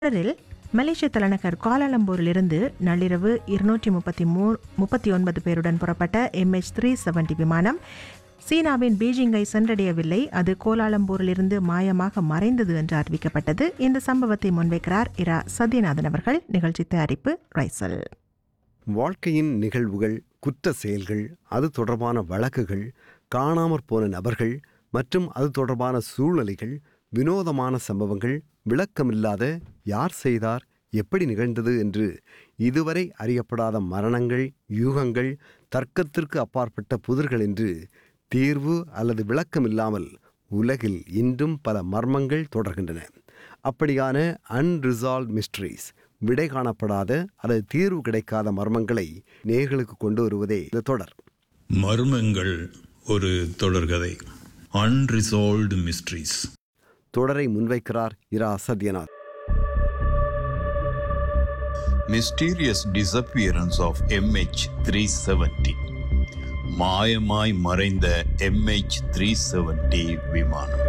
தொடரில் மலேசிய தலைநகர் கோலாலம்பூரிலிருந்து நள்ளிரவு இருநூற்றி முப்பத்தி மூ முப்பத்தி ஒன்பது பேருடன் புறப்பட்ட எம்ஹெச் த்ரீ செவன்டி விமானம் சீனாவின் பீஜிங்கை சென்றடையவில்லை அது கோலாலம்பூரிலிருந்து மாயமாக மறைந்தது என்று அறிவிக்கப்பட்டது இந்த சம்பவத்தை முன்வைக்கிறார் இரா சத்யநாதன் அவர்கள் நிகழ்ச்சி தயாரிப்பு ரைசல் வாழ்க்கையின் நிகழ்வுகள் குற்ற செயல்கள் அது தொடர்பான வழக்குகள் காணாமற் போன நபர்கள் மற்றும் அது தொடர்பான சூழ்நிலைகள் வினோதமான சம்பவங்கள் விளக்கமில்லாத யார் செய்தார் எப்படி நிகழ்ந்தது என்று இதுவரை அறியப்படாத மரணங்கள் யூகங்கள் தர்க்கத்திற்கு அப்பாற்பட்ட புதிர்கள் என்று தீர்வு அல்லது விளக்கமில்லாமல் உலகில் இன்றும் பல மர்மங்கள் தொடர்கின்றன அப்படியான அன்ரிசால்வ் மிஸ்ட்ரீஸ் விடை காணப்படாத அல்லது தீர்வு கிடைக்காத மர்மங்களை நேர்களுக்கு கொண்டு வருவதே இந்த தொடர் மர்மங்கள் ஒரு தொடர்கதை அன்ரிசால்வ்டு மிஸ்ட்ரீஸ் தொடரை முன்வைக்கிறார் இரா Sathyanath mysterious disappearance of MH three seventy மாயமாய் மறைந்த எம்ஹெச் த்ரீ செவன்டி விமானம்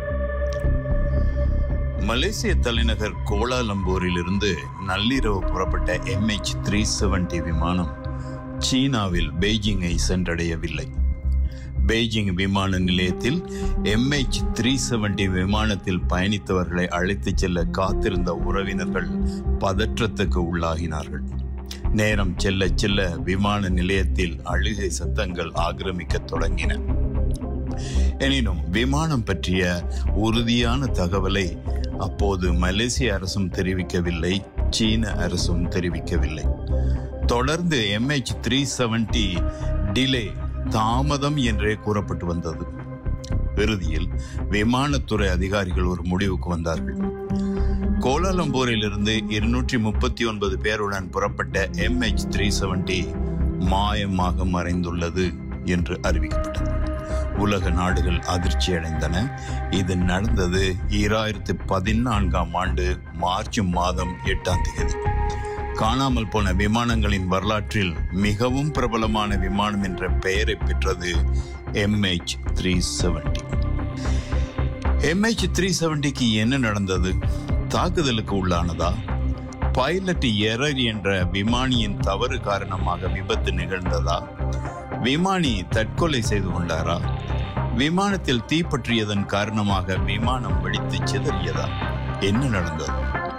மலேசிய தலைநகர் கோலாலம்பூரிலிருந்து நள்ளிரவு புறப்பட்ட எம்ஹெச் த்ரீ செவன்டி விமானம் சீனாவில் பெய்ஜிங்கை சென்றடையவில்லை பெய்ஜிங் விமான நிலையத்தில் எம்ஹெச் த்ரீ செவன்டி விமானத்தில் பயணித்தவர்களை அழைத்துச் செல்ல காத்திருந்த உறவினர்கள் பதற்றத்துக்கு உள்ளாகினார்கள் நேரம் செல்ல செல்ல விமான நிலையத்தில் அழுகை சத்தங்கள் ஆக்கிரமிக்கத் தொடங்கின எனினும் விமானம் பற்றிய உறுதியான தகவலை அப்போது மலேசிய அரசும் தெரிவிக்கவில்லை சீன அரசும் தெரிவிக்கவில்லை தொடர்ந்து எம்ஹெச் த்ரீ செவன்டி டிலே தாமதம் என்றே கூறப்பட்டு வந்தது இறுதியில் விமானத்துறை அதிகாரிகள் ஒரு முடிவுக்கு வந்தார்கள் கோலாலம்பூரில் இருந்து இருநூற்றி முப்பத்தி ஒன்பது பேருடன் புறப்பட்ட எம்ஹெச் த்ரீ செவன்டி மாயமாக மறைந்துள்ளது என்று அறிவிக்கப்பட்டது உலக நாடுகள் அதிர்ச்சி அடைந்தன இது நடந்தது ஈராயிரத்தி பதினான்காம் ஆண்டு மார்ச் மாதம் எட்டாம் தேதி காணாமல் போன விமானங்களின் வரலாற்றில் மிகவும் பிரபலமான விமானம் என்ற பெயரை பெற்றது MH three seventy MH three செவன்டிக்கு என்ன நடந்தது தாக்குதலுக்கு உள்ளானதா பைலட் எரர் என்ற விமானியின் தவறு காரணமாக விபத்து நிகழ்ந்ததா விமானி தற்கொலை செய்து கொண்டாரா விமானத்தில் தீப்பற்றியதன் காரணமாக விமானம் வெடித்து சிதறியதா என்ன நடந்தது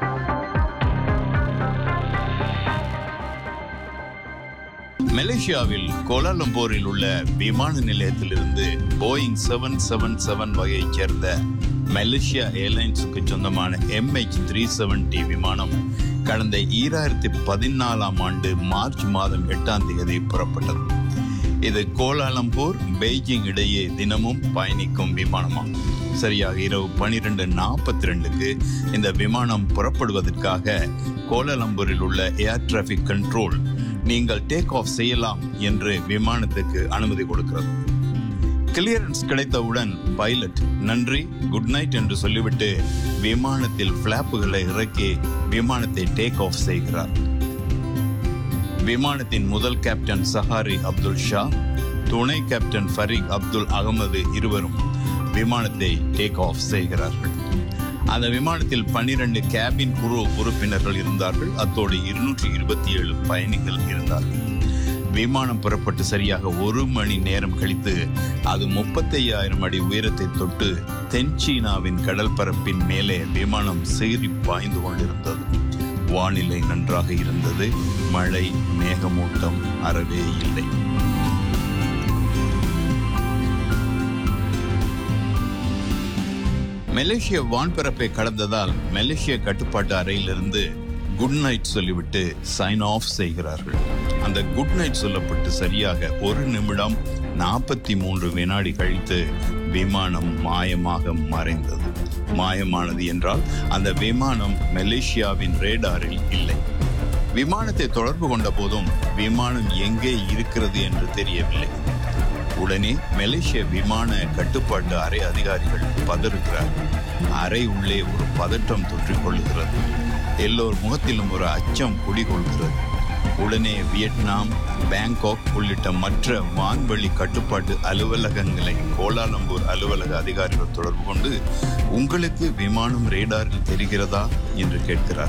மலேசியாவில் கோலாலம்பூரில் உள்ள விமான நிலையத்திலிருந்து போயிங் செவன் செவன் செவன் வகையைச் சேர்ந்த மலேசியா ஏர்லைன்ஸுக்கு சொந்தமான எம்ஹெச் த்ரீ செவன்டி விமானம் கடந்த ஈராயிரத்தி பதினாலாம் ஆண்டு மார்ச் மாதம் எட்டாம் தேதி புறப்பட்டது இது கோலாலம்பூர் பெய்ஜிங் இடையே தினமும் பயணிக்கும் விமானமாகும் சரியாக இரவு பனிரெண்டு நாற்பத்தி ரெண்டுக்கு இந்த விமானம் புறப்படுவதற்காக கோலாலம்பூரில் உள்ள ஏர் டிராஃபிக் கண்ட்ரோல் நீங்கள் டேக் ஆஃப் செய்யலாம் என்று விமானத்துக்கு அனுமதி கொடுக்கிறது கிளியரன்ஸ் கிடைத்தவுடன் பைலட் நன்றி குட் நைட் என்று சொல்லிவிட்டு விமானத்தில் பிளாப்புகளை இறக்கி விமானத்தை டேக் ஆஃப் செய்கிறார் விமானத்தின் முதல் கேப்டன் சஹாரி அப்துல் ஷா துணை கேப்டன் ஃபரீக் அப்துல் அகமது இருவரும் விமானத்தை டேக் ஆஃப் செய்கிறார்கள் அந்த விமானத்தில் பன்னிரண்டு கேபின் குரு உறுப்பினர்கள் இருந்தார்கள் அத்தோடு இருநூற்றி இருபத்தி ஏழு பயணிகள் இருந்தார்கள் விமானம் புறப்பட்டு சரியாக ஒரு மணி நேரம் கழித்து அது முப்பத்தையாயிரம் அடி உயரத்தை தொட்டு தென் சீனாவின் கடல் பரப்பின் மேலே விமானம் சீறி பாய்ந்து கொண்டிருந்தது வானிலை நன்றாக இருந்தது மழை மேகமூட்டம் அறவே இல்லை மலேசிய வான்பரப்பை கடந்ததால் மலேசிய கட்டுப்பாட்டு அறையிலிருந்து குட் நைட் சொல்லிவிட்டு சைன் ஆஃப் செய்கிறார்கள் அந்த குட் நைட் சொல்லப்பட்டு சரியாக ஒரு நிமிடம் நாற்பத்தி மூன்று வினாடி கழித்து விமானம் மாயமாக மறைந்தது மாயமானது என்றால் அந்த விமானம் மலேசியாவின் ரேடாரில் இல்லை விமானத்தை தொடர்பு கொண்ட போதும் விமானம் எங்கே இருக்கிறது என்று தெரியவில்லை உடனே மலேசிய விமான கட்டுப்பாட்டு அறை அதிகாரிகள் பதறுகிறார்கள் அறை உள்ளே ஒரு பதட்டம் தொற்றிக் கொள்கிறது எல்லோர் முகத்திலும் ஒரு அச்சம் குடிகொள்கிறது உடனே வியட்நாம் பேங்காக் உள்ளிட்ட மற்ற வான்வழி கட்டுப்பாட்டு அலுவலகங்களை கோலாலம்பூர் அலுவலக அதிகாரிகள் தொடர்பு கொண்டு உங்களுக்கு விமானம் ரேடாரில் தெரிகிறதா என்று கேட்கிறார்